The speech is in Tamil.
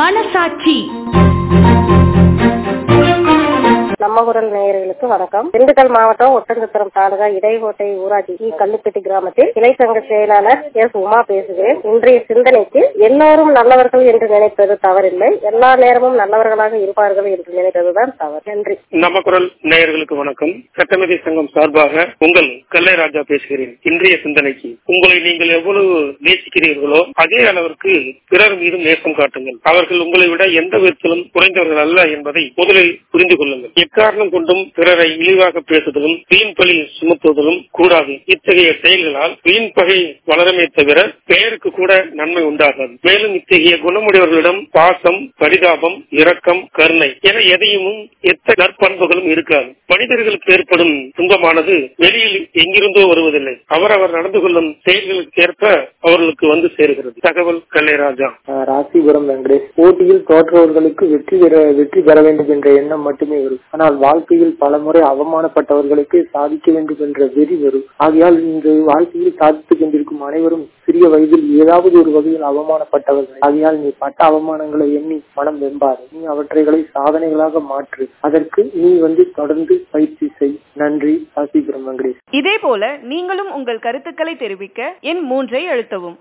மனசாட்சி நம்ம குரல் நேயர்களுக்கு வணக்கம் திண்டுக்கல் மாவட்டம் ஒட்டன்சத்திரம் தாலுகா இடைக்கோட்டை ஊராட்சி இ. கல்லுப்பட்டி கிராமத்தில் கிளை சங்க செயலாளர் எஸ் உமா பேசுகிறேன் இன்றைய சிந்தனைக்கு எல்லோரும் நல்லவர்கள் என்று நினைப்பது தவறில்லை எல்லா நேரமும் நல்லவர்களாக இருப்பார்கள் என்று நினைப்பதுதான் தவறு நன்றி நம்ம குரல் நேயர்களுக்கு வணக்கம் சட்டமதி சங்கம் சார்பாக உங்கள் கல்லை ராஜா பேசுகிறேன் இன்றைய சிந்தனைக்கு உங்களை நீங்கள் எவ்வளவு நேசிக்கிறீர்களோ அதே அளவிற்கு பிறர் மீதும் நேசம் காட்டுங்கள் அவர்கள் உங்களை விட எந்த விதத்திலும் குறைந்தவர்கள் அல்ல என்பதை முதலில் புரிந்து கொள்ளுங்கள் எக்காரணம் கொண்டும் பிறரை இழிவாக பேசுதலும் வீண் பழி சுமத்துவதிலும் கூடாது இத்தகைய செயல்களால் வீண் பகை வளரமே தவிர பெயருக்கு கூட நன்மை உண்டாகாது மேலும் இத்தகைய குணமுடையவர்களிடம் பாசம் பரிதாபம் இரக்கம் கருணை என எதையும் எத்த நற்பண்புகளும் இருக்காது மனிதர்களுக்கு ஏற்படும் துன்பமானது வெளியில் எங்கிருந்தோ வருவதில்லை அவரவர் நடந்து கொள்ளும் செயல்களுக்கு ஏற்ப அவர்களுக்கு வந்து சேருகிறது தகவல் கல்லைராஜா ராசிபுரம் வெங்கடேஷ் போட்டியில் தோற்றவர்களுக்கு வெற்றி பெற வெற்றி பெற வேண்டும் என்ற எண்ணம் மட்டுமே வரும் ஆனால் வாழ்க்கையில் பலமுறை அவமானப்பட்டவர்களுக்கு சாதிக்க வேண்டும் என்ற வெறி வரும் ஆகையால் இந்த வாழ்க்கையில் சாதித்துக் கொண்டிருக்கும் அனைவரும் சிறிய வயதில் ஏதாவது ஒரு வகையில் அவமானப்பட்டவர்கள் ஆகையால் நீ பட்ட அவமானங்களை எண்ணி மனம் வெம்பாது நீ அவற்றைகளை சாதனைகளாக மாற்று அதற்கு நீ வந்து தொடர்ந்து பயிற்சி செய் நன்றி ராசிபுரம் வெங்கடேஷ் இதே போல நீங்களும் உங்கள் கருத்துக்களை தெரிவிக்க எண் மூன்றை அழுத்தவும்